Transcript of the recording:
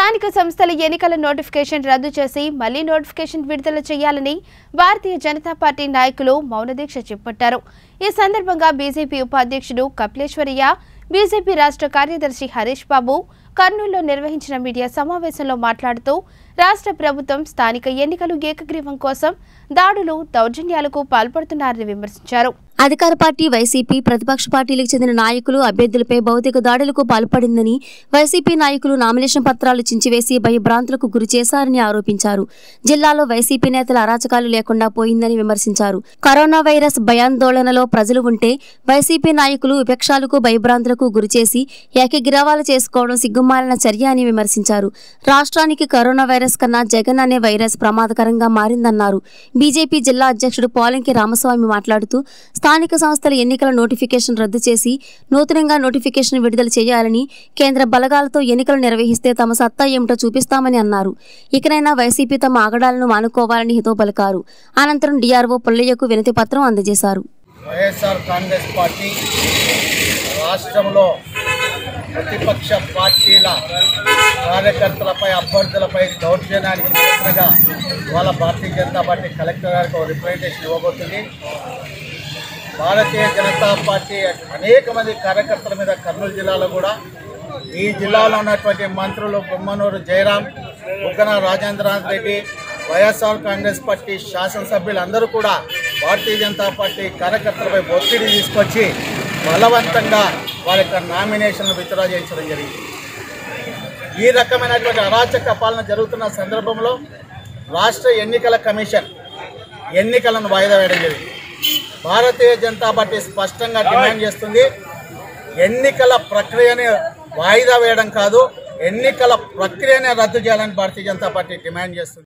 స్థానిక సంస్థల ఎన్నికల నోటిఫికేషన్ రద్దు చేసి మళ్లీ నోటిఫికేషన్ విడుదల చేయాలని భారతీయ జనతా పార్టీ నాయకులు మౌనదీక్ష చేపట్టారు ఈ సందర్భంగా బీజేపీ ఉపాధ్యక్షుడు కపిలేశ్వరయ్య బీజేపీ రాష్ట్ర కార్యదర్శి హరీష్ బాబు కర్నూలులో నిర్వహించిన మీడియా సమావేశంలో మాట్లాడుతూ రాష్ట్ర ప్రభుత్వం స్థానిక ఎన్నికలు ఏకగ్రీవం కోసం దాడులు దౌర్జన్యాలకు పాల్పడుతున్నారని విమర్శించారు అధికార పార్టీ వైసీపీ ప్రతిపక్ష పార్టీలకు చెందిన నాయకులు అభ్యర్థులపై భౌతిక దాడులకు పాల్పడిందని వైసీపీ నాయకులు నామినేషన్ పత్రాలు చించివేసి భయభ్రాంతులకు గురి చేశారని ఆరోపించారు జిల్లాలో వైసీపీ నేతల అరాచకాలు లేకుండా పోయిందని విమర్శించారు కరోనా వైరస్ భయాందోళనలో ప్రజలు ఉంటే వైసీపీ నాయకులు విపక్షాలకు భయభ్రాంతులకు గురిచేసి ఏకగ్రీవాలు చేసుకోవడం సిగ్గుమాలిన చర్య అని విమర్శించారు రాష్ట్రానికి కరోనా వైరస్ కన్నా జగన్ అనే వైరస్ ప్రమాదకరంగా మారిందన్నారు బీజేపీ జిల్లా అధ్యక్షుడు పోలంకి రామస్వామి మాట్లాడుతూ స్థానిక సంస్థల ఎన్నికల నోటిఫికేషన్ రద్దు చేసి నూతనంగా నోటిఫికేషన్ విడుదల చేయాలని కేంద్ర బలగాలతో ఎన్నికలు నిర్వహిస్తే తమ సత్తా ఏమిటో చూపిస్తామని అన్నారు ఇకనైనా వైసీపీ తమ ఆగడాలను మానుకోవాలని హితో పలికారు అనంతరం డీఆర్ఓ పుల్లయ్యకు వినతి పత్రం అందజేశారు వైఎస్ఆర్ కాంగ్రెస్ పార్టీ రాష్ట్రంలో ప్రతిపక్ష పార్టీల కార్యకర్తలపై అభ్యర్థులపై దౌర్జన్యానికి నిరసనగా ఇవాళ భారతీయ జనతా పార్టీ కలెక్టర్ గారికి ఒక రిప్రజెంటేషన్ ఇవ్వబోతుంది భారతీయ జనతా పార్టీ అనేక మంది కార్యకర్తల మీద కర్నూలు జిల్లాలో కూడా ఈ జిల్లాలో ఉన్నటువంటి మంత్రులు Bommanur Jayaram Buggana Rajendranath Reddy YSR Congress Party శాసనసభ్యులందరూ కూడా భారతీయ జనతా పార్టీ కార్యకర్తలపై ఒత్తిడి తీసుకొచ్చి బలవంతంగా వారి యొక్క నామినేషన్లు విత్డ్రా చేయించడం జరిగింది ఈ రకమైనటువంటి అరాచక పాలన జరుగుతున్న సందర్భంలో రాష్ట్ర ఎన్నికల కమిషన్ ఎన్నికలను వాయిదా వేయడం జరిగింది భారతీయ జనతా పార్టీ స్పష్టంగా డిమాండ్ చేస్తుంది ఎన్నికల ప్రక్రియని వాయిదా వేయడం కాదు ఎన్నికల ప్రక్రియనే రద్దు చేయాలని భారతీయ జనతా పార్టీ డిమాండ్ చేస్తుంది